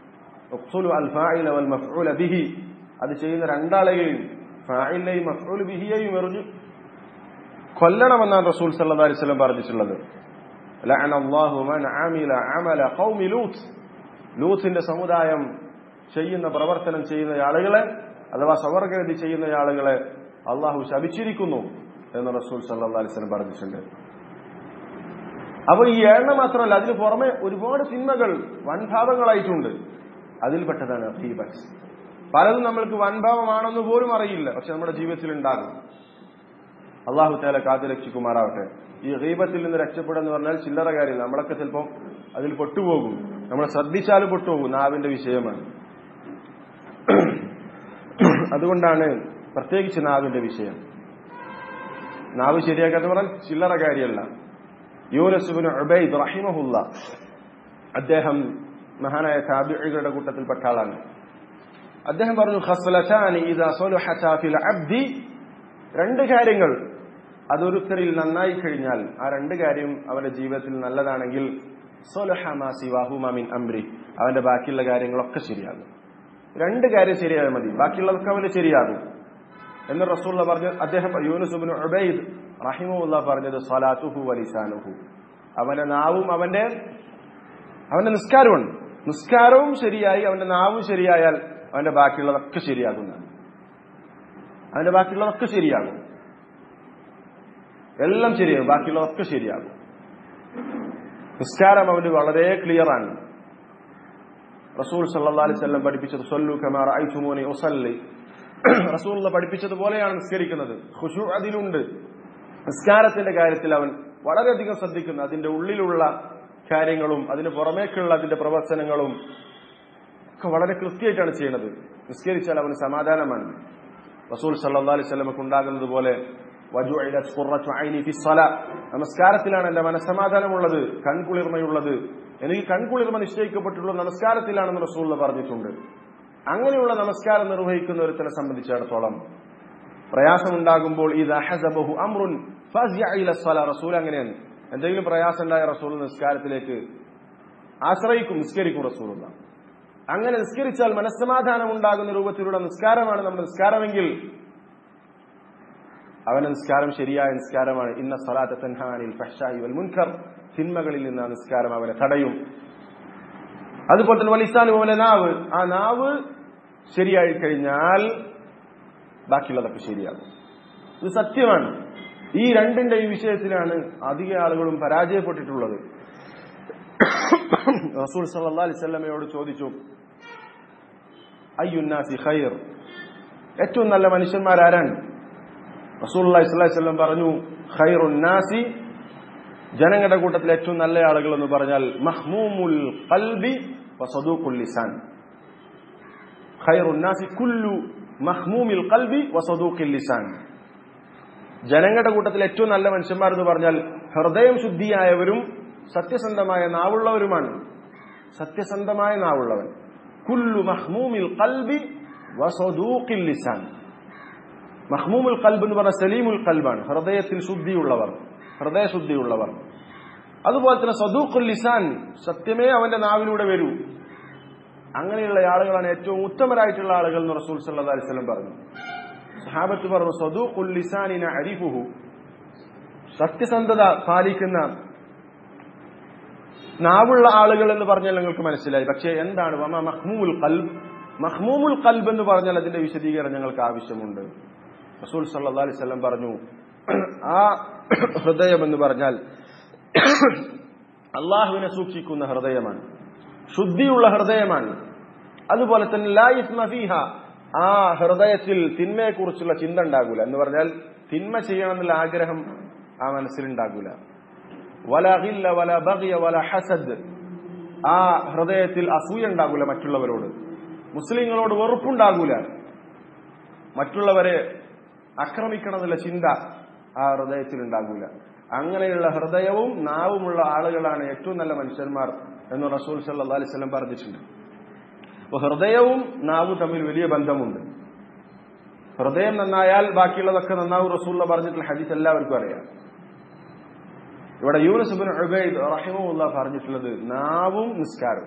ബിഹി അത് ചെയ്യുന്ന രണ്ടാളെയും ഫായിലെയും മഫ്ഊൽ ബിഹിയെയും എറിഞ്ഞു കൊല്ലണമെന്നാണ് റസൂൽ സല്ലല്ലാഹു അലൈഹി വസല്ലം പറഞ്ഞിട്ടുള്ളത് ലഅന അല്ലാഹു മൻ അമില അമല ഖൗമി ലൂത്ത് ലൂത്തിന്റെ സമുദായം ചെയ്യുന്ന പ്രവർത്തനം ചെയ്യുന്ന ആളുകളെ അഥവാ സവർഗതി ചെയ്യുന്ന ആളുകളെ അള്ളാഹു ശപിച്ചിരിക്കുന്നു എന്ന് റസൂൽ സല്ലല്ലാഹു അലൈഹി വസല്ലം പറഞ്ഞിട്ടുണ്ട് അപ്പോൾ ഈ എണ്ണ മാത്രമല്ല അതിന് പുറമെ ഒരുപാട് തിന്മകൾ വൻഭാവങ്ങളായിട്ടുണ്ട് അതിൽപ്പെട്ടതാണ് ഹീബത്ത് പലതും നമ്മൾക്ക് വൻഭാവമാണെന്ന് പോലും അറിയില്ല പക്ഷെ നമ്മുടെ ജീവിതത്തിൽ ഉണ്ടാകും അള്ളാഹു താല കാത്തു രക്ഷിക്കുമാറാവട്ടെ ഈ ഗീബത്തിൽ നിന്ന് രക്ഷപ്പെടുക എന്ന് പറഞ്ഞാൽ ചില്ലറ കാര്യം നമ്മളൊക്കെ ചിലപ്പം അതിൽ പൊട്ടുപോകും നമ്മൾ ശ്രദ്ധിച്ചാലും പൊട്ടുപോകും നാവിന്റെ വിഷയമാണ് അതുകൊണ്ടാണ് പ്രത്യേകിച്ച് നാവിന്റെ വിഷയം നാവ് ശരിയാക്കാന്ന് പറഞ്ഞാൽ ചില്ലറ കാര്യമല്ല യൂനസുബിന് ഉബൈദ് റഹിമഹുല്ല അദ്ദേഹം മഹാനായ താബികളുടെ കൂട്ടത്തിൽപ്പെട്ട ആളാണ് അദ്ദേഹം പറഞ്ഞു ഖസ്ലതാനി ഇദാ സലഹത ഫിൽ അബ്ദി രണ്ട് കാര്യങ്ങൾ അതൊരുത്തരിൽ നന്നായി കഴിഞ്ഞാൽ ആ രണ്ട് കാര്യം അവന്റെ ജീവിതത്തിൽ നല്ലതാണെങ്കിൽ സലഹ മാ സിവാഹുമാ മിൻ അംരി അവന്റെ ബാക്കിയുള്ള കാര്യങ്ങളൊക്കെ ശരിയാകും രണ്ട് കാര്യം ശരിയായാൽ മതി ബാക്കിയുള്ളതൊക്കെ അവന് ശരിയാകും എന്ന് റസൂള്ള പറഞ്ഞു അദ്ദേഹം യൂനുസുബിന് ഉബൈദ് റഹിമുല്ല പറഞ്ഞത് സലാത്തുഹു വലിസാനുഹു അവന്റെ നാവും അവന്റെ അവന്റെ നിസ്കാരമുണ്ട് നിസ്കാരവും ശരിയായി അവന്റെ നാവും ശരിയായാൽ അവന്റെ ബാക്കിയുള്ളതൊക്കെ ശരിയാകുന്നതാണ് അവന്റെ ബാക്കിയുള്ളതൊക്കെ ശരിയാകും എല്ലാം ശരിയാകും ബാക്കിയുള്ളതൊക്കെ ശരിയാകും നിസ്കാരം അവന് വളരെ ക്ലിയർ ആണ് റസൂൽ സല്ലാ അലിസ്വല്ലം പഠിപ്പിച്ചത് സൊല്ലു കമാർ ഐസുമോനെ ഒസല്ലി റസൂൽ പഠിപ്പിച്ചതുപോലെയാണ് നിസ്കരിക്കുന്നത് ഖുഷു അതിലുണ്ട് നിസ്കാരത്തിന്റെ കാര്യത്തിൽ അവൻ വളരെയധികം ശ്രദ്ധിക്കുന്നു അതിന്റെ ഉള്ളിലുള്ള കാര്യങ്ങളും അതിന് പുറമേക്കുള്ള അതിന്റെ പ്രവർത്തനങ്ങളും ഒക്കെ വളരെ കൃത്യമായിട്ടാണ് ചെയ്യുന്നത് നിസ്കരിച്ചാൽ അവന് സമാധാനമാണ് റസൂൽ സല്ലാ അലൈഹി സ്വലമക്ക് ഉണ്ടാകുന്നത് പോലെ നമസ്കാരത്തിലാണ് എന്റെ മനസ്സമാധാനമുള്ളത് കൺകുളിർമയുള്ളത് എനിക്ക് കൺകുളിർമ നിശ്ചയിക്കപ്പെട്ടുള്ള നമസ്കാരത്തിലാണെന്ന് റസൂൽ പറഞ്ഞിട്ടുണ്ട് അങ്ങനെയുള്ള നമസ്കാരം നിർവഹിക്കുന്ന ഒരുത്തനെ സംബന്ധിച്ചിടത്തോളം പ്രയാസമുണ്ടാകുമ്പോൾ ഇത് അഹസബഹു അമ്രുൻ റസൂൽ അങ്ങനെയാണ് എന്തെങ്കിലും പ്രയാസം ഉണ്ടായ റസൂൽ നിസ്കാരത്തിലേക്ക് ആശ്രയിക്കും നിസ്കരിക്കും റസൂലുള്ള അങ്ങനെ നിസ്കരിച്ചാൽ മനസ്സമാധാനം ഉണ്ടാകുന്ന രൂപത്തിലുള്ള നിസ്കാരമാണ് നമ്മുടെ നിസ്കാരമെങ്കിൽ അവന്റെ നിസ്കാരം ശരിയായ നിസ്കാരമാണ് ഇന്ന സലാത്ത തൻഹാനിൽ ഫഷായി വൽ മുൻകർ തിന്മകളിൽ നിന്ന് ആ നിസ്കാരം അവനെ തടയും അതുപോലെ തന്നെ വലിസ്ഥാനും അവന്റെ നാവ് ആ നാവ് ശരിയായി കഴിഞ്ഞാൽ ബാക്കിയുള്ളതൊക്കെ ശരിയാകും ഇത് സത്യമാണ് ഈ രണ്ടിന്റെ ഈ വിഷയത്തിലാണ് അധിക ആളുകളും പരാജയപ്പെട്ടിട്ടുള്ളത് റസൂൽ സല്ലാ അലിസ്വല്ലമയോട് ചോദിച്ചു അയ്യുന്നാസി ഖൈർ ഏറ്റവും നല്ല മനുഷ്യന്മാരാരാണ് റസൂൽ അള്ളാഹിസ്വല്ലം പറഞ്ഞു ഖൈറുന്നാസി ജനങ്ങളുടെ കൂട്ടത്തിൽ ഏറ്റവും നല്ല ആളുകൾ എന്ന് പറഞ്ഞാൽ മഹ്മൂമുൽ ഖൽബി വസദൂഖുൽ ലിസാൻ ഖൈറുന്നാസി കുല്ലു മഹ്മൂമിൽ ഖൽബി വസദൂഖിൽ ലിസാൻ ജനങ്ങളുടെ കൂട്ടത്തിൽ ഏറ്റവും നല്ല മനുഷ്യന്മാർ എന്ന് പറഞ്ഞാൽ ഹൃദയം ശുദ്ധിയായവരും സത്യസന്ധമായ നാവുള്ളവരുമാണ് സത്യസന്ധമായ നാവുള്ളവൻ കുല്ലു മഹ്മൂമിൽ ഖൽബി വസദൂഖിൽ ലിസാൻ മഹ്മൂമുൽ കൽബ് എന്ന് പറഞ്ഞ സലീമുൽ കൽബാണ് ഹൃദയത്തിൽ ശുദ്ധിയുള്ളവർ ഹൃദയശുദ്ധിയുള്ളവർ അതുപോലെ തന്നെ സദൂഖുൽ ലിസാൻ സത്യമേ അവന്റെ നാവിലൂടെ വരൂ അങ്ങനെയുള്ള ആളുകളാണ് ഏറ്റവും ഉത്തമരായിട്ടുള്ള ആളുകൾ എന്ന് റസൂൽ സല്ലാ അലിസ്ലം പറഞ്ഞു സഹാബത്ത് പറഞ്ഞു സദൂഖുൽ ലിസാനിന അരിഫുഹു സത്യസന്ധത പാലിക്കുന്ന നാവുള്ള ആളുകൾ എന്ന് പറഞ്ഞാൽ നിങ്ങൾക്ക് മനസ്സിലായി പക്ഷേ എന്താണ് വമ മഹ്മൂമുൽ കൽബ് മഹ്മൂമുൽ കൽബ് എന്ന് പറഞ്ഞാൽ അതിന്റെ വിശദീകരണം ഞങ്ങൾക്ക് ആവശ്യമുണ്ട് റസൂൽ സല്ലാ അലിസ്ലം പറഞ്ഞു ആ ഹൃദയം എന്ന് പറഞ്ഞാൽ അള്ളാഹുവിനെ സൂക്ഷിക്കുന്ന ഹൃദയമാണ് ശുദ്ധിയുള്ള ഹൃദയമാണ് അതുപോലെ തന്നെ ലായിഫ് നഫീഹ ആ ഹൃദയത്തിൽ തിന്മയെക്കുറിച്ചുള്ള ചിന്ത ഉണ്ടാകൂല എന്ന് പറഞ്ഞാൽ തിന്മ ചെയ്യണമെന്നുള്ള ആഗ്രഹം ആ മനസ്സിലുണ്ടാകൂല വല ഹില്ല വല ബഗിയ വല ഹസദ് ആ ഹൃദയത്തിൽ അസൂയ ഉണ്ടാകൂല മറ്റുള്ളവരോട് മുസ്ലിങ്ങളോട് വെറുപ്പുണ്ടാകൂല മറ്റുള്ളവരെ ആക്രമിക്കണമെന്നുള്ള ചിന്ത ആ ഹൃദയത്തിൽ ഉണ്ടാകൂല അങ്ങനെയുള്ള ഹൃദയവും നാവുമുള്ള ആളുകളാണ് ഏറ്റവും നല്ല മനുഷ്യന്മാർ എന്ന് റസൂൽ സല്ലാ അലിസ്ലം പറഞ്ഞിട്ടുണ്ട് അപ്പൊ ഹൃദയവും നാവും തമ്മിൽ വലിയ ബന്ധമുണ്ട് ഹൃദയം നന്നായാൽ ബാക്കിയുള്ളതൊക്കെ നന്നാവും റസൂള്ള പറഞ്ഞിട്ടുള്ള ഹദീസ് എല്ലാവർക്കും അറിയാം ഇവിടെ യൂനസുബിൻ ഉബൈദ് റഹിമുല്ല പറഞ്ഞിട്ടുള്ളത് നാവും നിസ്കാരവും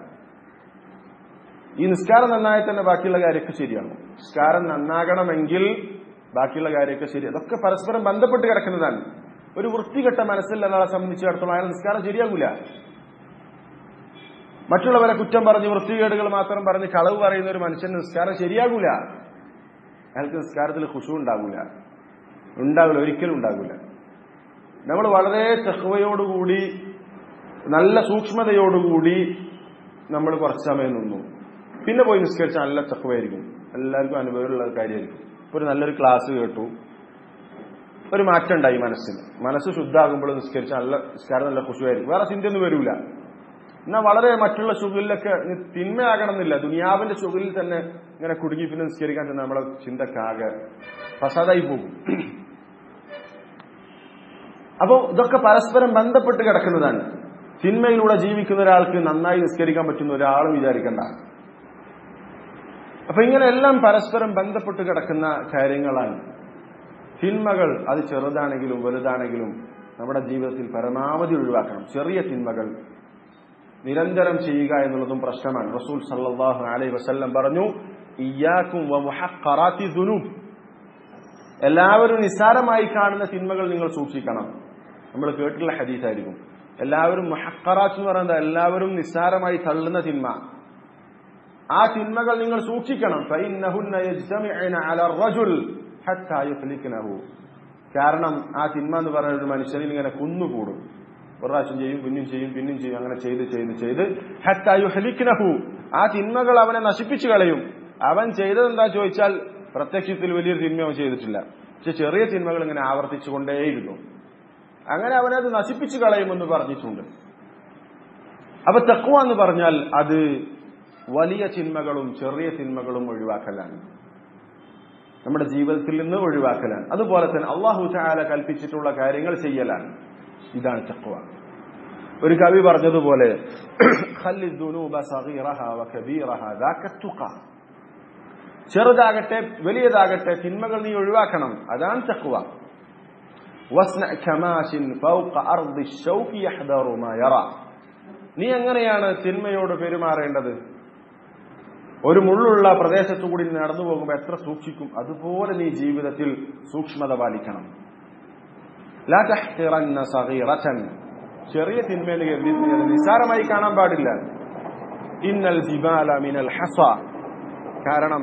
ഈ നിസ്കാരം നന്നായി തന്നെ ബാക്കിയുള്ള കാര്യമൊക്കെ ശരിയാണ് നിസ്കാരം നന്നാകണമെങ്കിൽ ബാക്കിയുള്ള കാര്യമൊക്കെ ശരി അതൊക്കെ പരസ്പരം ബന്ധപ്പെട്ട് കിടക്കുന്നതാണ് ഒരു വൃത്തികെട്ട മനസ്സിൽ ഒരാളെ സംബന്ധിച്ചിടത്തോളം അയാൾ നിസ്കാരം ശരിയാകൂല മറ്റുള്ളവരെ കുറ്റം പറഞ്ഞ് വൃത്തികേടുകൾ മാത്രം പറഞ്ഞ് കളവ് പറയുന്ന ഒരു മനുഷ്യന് നിസ്കാരം ശരിയാകൂല അയാൾക്ക് നിസ്കാരത്തിൽ ഖുഷു ഉണ്ടാകൂല ഉണ്ടാകില്ല ഒരിക്കലും ഉണ്ടാകില്ല നമ്മൾ വളരെ തെഹ്വയോടുകൂടി നല്ല സൂക്ഷ്മതയോടുകൂടി നമ്മൾ കുറച്ച് സമയം നിന്നു പിന്നെ പോയി നിസ്കരിച്ചാൽ നല്ല തെഹ്വയായിരിക്കും എല്ലാവർക്കും അനുഭവമുള്ള കാര്യമായിരിക്കും ഇപ്പൊ ഒരു നല്ലൊരു ക്ലാസ് കേട്ടു ഒരു മാറ്റം ഉണ്ടായി മനസ്സിന് മനസ്സ് ശുദ്ധാകുമ്പോൾ നിസ്കരിച്ച നല്ല നിസ്കാരം നല്ല ഖുഷുവായിരിക്കും വേറെ ചിന്തയൊന്നും വരൂല എന്നാൽ വളരെ മറ്റുള്ള ശുഗിലൊക്കെ തിന്മയാകണമെന്നില്ല ദുനിയാവിന്റെ ശുഗിലിൽ തന്നെ ഇങ്ങനെ കുടുങ്ങി പിന്നെ നിസ്കരിക്കാൻ തന്നെ നമ്മളെ ചിന്തക്കാകെ ഫസാദായി പോകും അപ്പോൾ ഇതൊക്കെ പരസ്പരം ബന്ധപ്പെട്ട് കിടക്കുന്നതാണ് തിന്മയിലൂടെ ജീവിക്കുന്ന ഒരാൾക്ക് നന്നായി നിസ്കരിക്കാൻ പറ്റുന്ന ഒരാളും വിചാരിക്കണ്ട അപ്പൊ ഇങ്ങനെ എല്ലാം പരസ്പരം ബന്ധപ്പെട്ട് കിടക്കുന്ന കാര്യങ്ങളാണ് തിന്മകൾ അത് ചെറുതാണെങ്കിലും വലുതാണെങ്കിലും നമ്മുടെ ജീവിതത്തിൽ പരമാവധി ഒഴിവാക്കണം ചെറിയ തിന്മകൾ നിരന്തരം ചെയ്യുക എന്നുള്ളതും പ്രശ്നമാണ് റസൂൽ സല്ലല്ലാഹു അലൈഹി വസല്ലം പറഞ്ഞു ഇയ്യാക്കും വമുഹഖറാത്തി ദുനൂബ് എല്ലാവരും നിസ്സാരമായി കാണുന്ന തിന്മകൾ നിങ്ങൾ സൂക്ഷിക്കണം നമ്മൾ കേട്ടിട്ടുള്ള ഹദീസായിരിക്കും എല്ലാവരും മുഹക്കറാത്ത് എന്ന് പറയുന്നത് എല്ലാവരും നിസ്സാരമായി തള്ളുന്ന തിന്മ ആ തിന്മകൾ നിങ്ങൾ സൂക്ഷിക്കണം ഫഇന്നഹുന്ന യജ്തമിഉന അല റജുൽ ഹത്താ യുഹ്ലികനഹു കാരണം ആ തിന്മ എന്ന് പറയുന്ന ഒരു മനുഷ്യനിൽ ഇങ്ങനെ കുന്നുകൂടും ഒരു പ്രാവശ്യം ചെയ്യും പിന്നെയും ചെയ്യും പിന്നെയും ചെയ്യും അങ്ങനെ ചെയ്ത് ചെയ്ത് ചെയ്ത് ഹത്താ യുഹ്ലികനഹു ആ തിന്മകൾ അവനെ നശിപ്പിച്ചു കളയും അവൻ ചെയ്തത് എന്താ ചോദിച്ചാൽ പ്രത്യക്ഷത്തിൽ വലിയൊരു തിന്മ അവൻ ചെയ്തിട്ടില്ല പക്ഷെ ചെറിയ തിന്മകൾ ഇങ്ങനെ ആവർത്തിച്ചുകൊണ്ടേയിരുന്നു അങ്ങനെ അവനത് നശിപ്പിച്ചു കളയുമെന്ന് പറഞ്ഞിട്ടുണ്ട് അപ്പൊ തക്കുവ എന്ന് പറഞ്ഞാൽ അത് വലിയ തിന്മകളും ചെറിയ തിന്മകളും ഒഴിവാക്കലാണ് നമ്മുടെ ജീവിതത്തിൽ നിന്ന് ഒഴിവാക്കലാണ് അതുപോലെ തന്നെ അള്ളാഹു ചാല കൽപ്പിച്ചിട്ടുള്ള കാര്യങ്ങൾ ചെയ്യലാണ് ഇതാണ് തക്കുവ ഒരു കവി പറഞ്ഞതുപോലെ "ഖല്ലി ദുനൂബ സഗീറഹ വകബീറഹ ദാക തുഖ." ചെറുതാകട്ടെ വലിയതാകട്ടെ തിന്മകൾ നീ ഒഴിവാക്കണം അതാണ് തക്കുവ വസ്ന ഖമാശിൻ ഫൗഖ അർദി ശൗഖി യഹ്ദറു മാ യറ നീ എങ്ങനെയാണ് തിന്മയോട് പെരുമാറേണ്ടത് ഒരു മുള്ളുള്ള പ്രദേശത്തു കൂടി നീ നടന്നു പോകുമ്പോൾ എത്ര സൂക്ഷിക്കും അതുപോലെ നീ ജീവിതത്തിൽ സൂക്ഷ്മത പാലിക്കണം ലാ തഹ്തിറന്ന സഗീറതൻ ചെറിയ തിന്മയെന്ന് കരുതി നീ അത് നിസ്സാരമായി കാണാൻ പാടില്ല ഇന്നൽ ജിബാല മിനൽ ഹസ കാരണം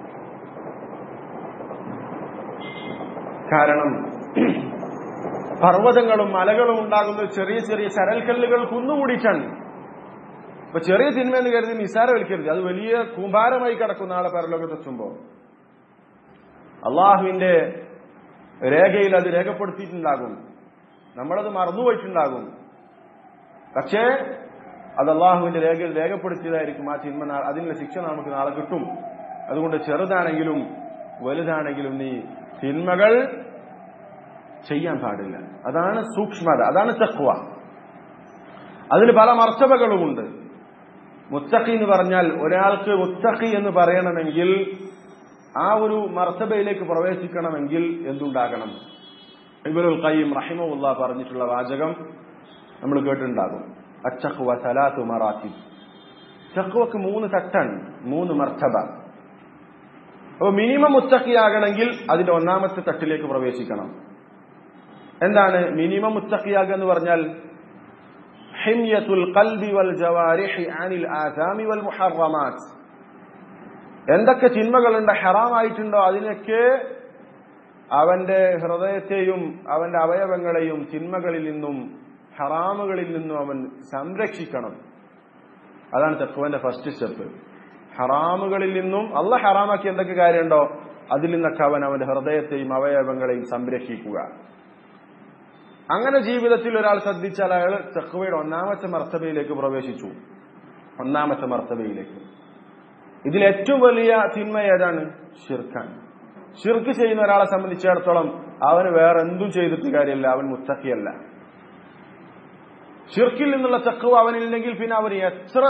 കാരണം പർവ്വതങ്ങളും മലകളും ഉണ്ടാകുന്ന ചെറിയ ചെറിയ ചരൽക്കല്ലുകൾ കുന്നുകൂടിയിട്ടാണ് അപ്പൊ ചെറിയ തിന്മ എന്ന് കരുതി നിസ്സാരവൽക്കരുത് അത് വലിയ കൂമ്പാരമായി കിടക്കുന്ന ആളെ പരലോകത്തെത്തുമ്പോ അള്ളാഹുവിന്റെ രേഖയിൽ അത് രേഖപ്പെടുത്തിയിട്ടുണ്ടാകും നമ്മളത് മറന്നുപോയിട്ടുണ്ടാകും പക്ഷേ അത് അള്ളാഹുവിന്റെ രേഖയിൽ രേഖപ്പെടുത്തിയതായിരിക്കും ആ തിന്മ നാ- അതിനുള്ള ശിക്ഷ നമുക്ക് നാളെ കിട്ടും അതുകൊണ്ട് ചെറുതാണെങ്കിലും വലുതാണെങ്കിലും നീ തിന്മകൾ ചെയ്യാൻ പാടില്ല അതാണ് സൂക്ഷ്മത അതാണ് തക്വ അതിന് പല മർത്തബകളുമുണ്ട് മുത്തഖി എന്ന് പറഞ്ഞാൽ ഒരാൾക്ക് മുത്തഖി എന്ന് പറയണമെങ്കിൽ ആ ഒരു മർത്തബയിലേക്ക് പ്രവേശിക്കണമെങ്കിൽ എന്തുണ്ടാകണം ഇബനുൽ ഖയ്യിം റഹിമുല്ല പറഞ്ഞിട്ടുള്ള വാചകം നമ്മൾ കേട്ടിട്ടുണ്ടാകും അച്ചഖ്വ സലാത്തു മറാത്തിബ് ചഖ്വക്ക് മൂന്ന് തട്ടാണ് മൂന്ന് മർത്തബ അപ്പൊ മിനിമം മുത്തഖിയാകണമെങ്കിൽ അതിന്റെ ഒന്നാമത്തെ തട്ടിലേക്ക് പ്രവേശിക്കണം എന്താണ് മിനിമം മുത്തഖിയാകുക എന്ന് പറഞ്ഞാൽ ഹിമ്യത്തുൽ ഖൽബി വൽ ജവാരിഹി അനിൽ ആസാമി വൽ മുഹറമാത്ത് എന്തൊക്കെ ചിന്മകളുണ്ട് ഹറാമായിട്ടുണ്ടോ അതിനൊക്കെ അവന്റെ ഹൃദയത്തെയും അവന്റെ അവയവങ്ങളെയും ചിന്മകളിൽ നിന്നും ഹറാമുകളിൽ നിന്നും അവൻ സംരക്ഷിക്കണം അതാണ് തെക്കുവന്റെ ഫസ്റ്റ് സ്റ്റെപ്പ് ഹറാമുകളിൽ നിന്നും അല്ല ഹറാമാക്കി എന്തൊക്കെ കാര്യമുണ്ടോ അതിൽ നിന്നൊക്കെ അവൻ അവന്റെ ഹൃദയത്തെയും അവയവങ്ങളെയും സംരക്ഷിക്കുക അങ്ങനെ ജീവിതത്തിൽ ഒരാൾ ശ്രദ്ധിച്ചാൽ അയാൾ തെക്കുവയുടെ ഒന്നാമത്തെ മർത്തബയിലേക്ക് പ്രവേശിച്ചു ഒന്നാമത്തെ മർത്തബയിലേക്ക് ഇതിൽ ഏറ്റവും വലിയ തിന്മ ഏതാണ് ഷിർഖാൻ ഷിർക്ക് ചെയ്യുന്ന ഒരാളെ സംബന്ധിച്ചിടത്തോളം അവന് വേറെ എന്തും ചെയ്തിട്ട് കാര്യമില്ല അവൻ മുത്തക്കിയല്ല ഷിർക്കിൽ നിന്നുള്ള ചക്കവ് അവനില്ലെങ്കിൽ പിന്നെ അവന് എത്ര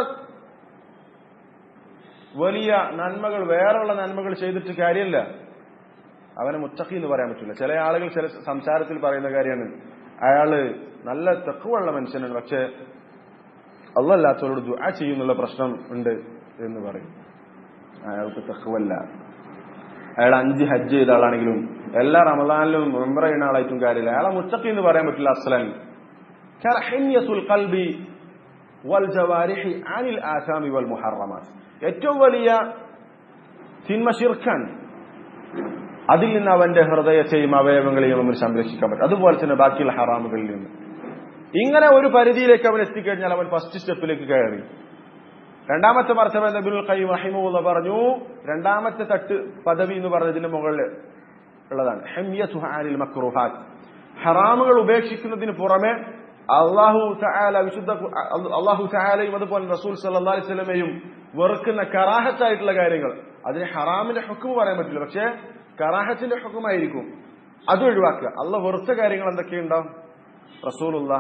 വലിയ നന്മകൾ വേറെയുള്ള നന്മകൾ ചെയ്തിട്ട് കാര്യമില്ല അവനെ മുത്തഖി എന്ന് പറയാൻ പറ്റില്ല ചില ആളുകൾ ചില സംസാരത്തിൽ പറയുന്ന കാര്യമാണ് അയാള് നല്ല തെക്കുവുള്ള മനുഷ്യനാണ് പക്ഷെ അള്ളല്ലാത്തവരോട് ദുആ ചെയ്യുന്നുള്ള പ്രശ്നം ഉണ്ട് എന്ന് പറയും അയാൾക്ക് തെക്കുവല്ല അയാൾ അഞ്ച് ഹജ്ജ് ചെയ്ത ആളാണെങ്കിലും എല്ലാ റമദാനിലും മെമ്പർ ചെയ്യുന്ന ആളായിട്ടും കാര്യമില്ല അയാളെ മുത്തഖി എന്ന് പറയാൻ പറ്റില്ല അസ്ലാൻ ഹിമ്യത്തുൽ ഖൽബി വൽ ജവാരിഹി അനിൽ ആസാമി വൽ മുഹറമാത്ത് ഏറ്റവും വലിയ തിന്മ ഷിർഖാൻ അതിൽ നിന്ന് അവന്റെ ഹൃദയത്തെയും അവയവങ്ങളെയും അവൻ സംരക്ഷിക്കാൻ പറ്റും അതുപോലെ തന്നെ ബാക്കിയുള്ള ഹറാമുകളിൽ നിന്ന് ഇങ്ങനെ ഒരു പരിധിയിലേക്ക് അവൻ എത്തിക്കഴിഞ്ഞാൽ അവൻ ഫസ്റ്റ് സ്റ്റെപ്പിലേക്ക് കയറി രണ്ടാമത്തെ മർത്തബ നബിനുൽ ഖയ്യിം റഹിമുള്ള പറഞ്ഞു രണ്ടാമത്തെ തട്ട് പദവി എന്ന് പറഞ്ഞതിന്റെ മുകളിൽ ഉള്ളതാണ് ഹെമ്യത്തു ഹാനിൽ മക്രുഹാത്ത് ഹറാമുകൾ ഉപേക്ഷിക്കുന്നതിന് പുറമെ അള്ളാഹു തആല വിശുദ്ധ ഖു- അള്ളാഹു തആലയും അതുപോലെ റസൂൽ സല്ലല്ലാഹു അലൈഹി വസല്ലമയും വെറുക്കുന്ന കറാഹത്തായിട്ടുള്ള കാര്യങ്ങൾ അതിന് ഹറാമിന്റെ ഹുക്കും പറയാൻ പറ്റില്ല പക്ഷേ കറാഹത്തിന്റെ ഹുക്കുമായിരിക്കും അത് ഒഴിവാക്കുക അള്ള വെറുത്ത കാര്യങ്ങൾ എന്തൊക്കെയുണ്ടാവും റസൂലുള്ള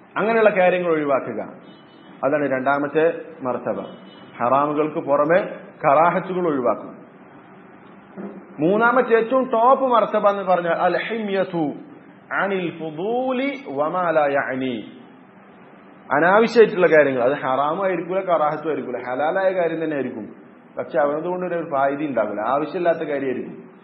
അങ്ങനെയുള്ള കാര്യങ്ങൾ ഒഴിവാക്കുക അതാണ് രണ്ടാമത്തെ മർത്തബ ഹറാമുകൾക്ക് പുറമെ കറാഹത്തുകൾ ഒഴിവാക്കും മൂന്നാമത്തെ ഏറ്റവും ടോപ്പ് മർത്തബ എന്ന് പറഞ്ഞാൽ അൽ ഹിമ്യതു അനിൽ ഫുദൂലി വമാല യഅനി അനാവശ്യമായിട്ടുള്ള കാര്യങ്ങൾ അത് ഹറാമും ആയിരിക്കില്ല കറാഹത്തും ആയിരിക്കില്ല ഹലാലായ കാര്യം തന്നെ ആയിരിക്കും പക്ഷെ അവനതുകൊണ്ട് ഒരു ഫായത ഉണ്ടാകില്ല ആവശ്യമില്ലാത്ത കാര്യമായിരിക്കും